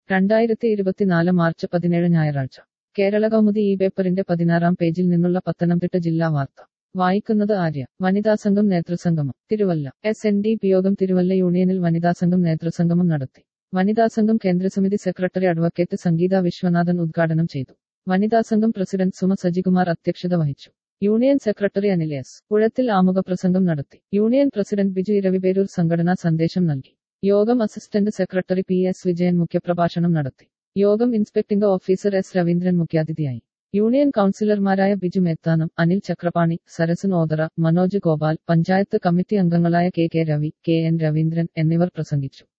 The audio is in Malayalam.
രണ്ടായിരത്തി ഇരുപത്തിനാല് മാർച്ച് പതിനേഴ് ഞായറാഴ്ച കേരള കൗമുദി ഈ പേപ്പറിന്റെ പതിനാറാം പേജിൽ നിന്നുള്ള പത്തനംതിട്ട ജില്ലാ വാർത്ത വായിക്കുന്നത് ആര്യ വനിതാ സംഘം നേതൃസംഗമം Thiruvalla S N D P യോഗം തിരുവല്ല യൂണിയനിൽ വനിതാ സംഘം നേതൃസംഗമം നടത്തി വനിതാ സംഘം കേന്ദ്രസമിതി സെക്രട്ടറി അഡ്വക്കേറ്റ് സംഗീത വിശ്വനാഥൻ ഉദ്ഘാടനം ചെയ്തു വനിതാ സംഘം പ്രസിഡന്റ് സുമ സജികുമാർ അധ്യക്ഷത വഹിച്ചു union secretary Anil S Puzhathil ആമുഖ പ്രസംഗം നടത്തി യൂണിയൻ പ്രസിഡന്റ് ബിജു ഇരവിപേരൂർ സംഘടനാ സന്ദേശം നൽകി യോഗം assistant secretary P S Vijayan മുഖ്യപ്രഭാഷണം നടത്തി യോഗം ഇൻസ്പെക്ടിംഗ് ഓഫീസർ എസ് രവീന്ദ്രൻ മുഖ്യാതിഥിയായി യൂണിയൻ കൌൺസിലർമാരായ ബിജു മേത്താനം അനിൽ ചക്രപാണി സരസൻ ഓതറ മനോജ് ഗോപാൽ പഞ്ചായത്ത് കമ്മിറ്റി അംഗങ്ങളായ K K Ravi K N Raveendran എന്നിവർ പ്രസംഗിച്ചു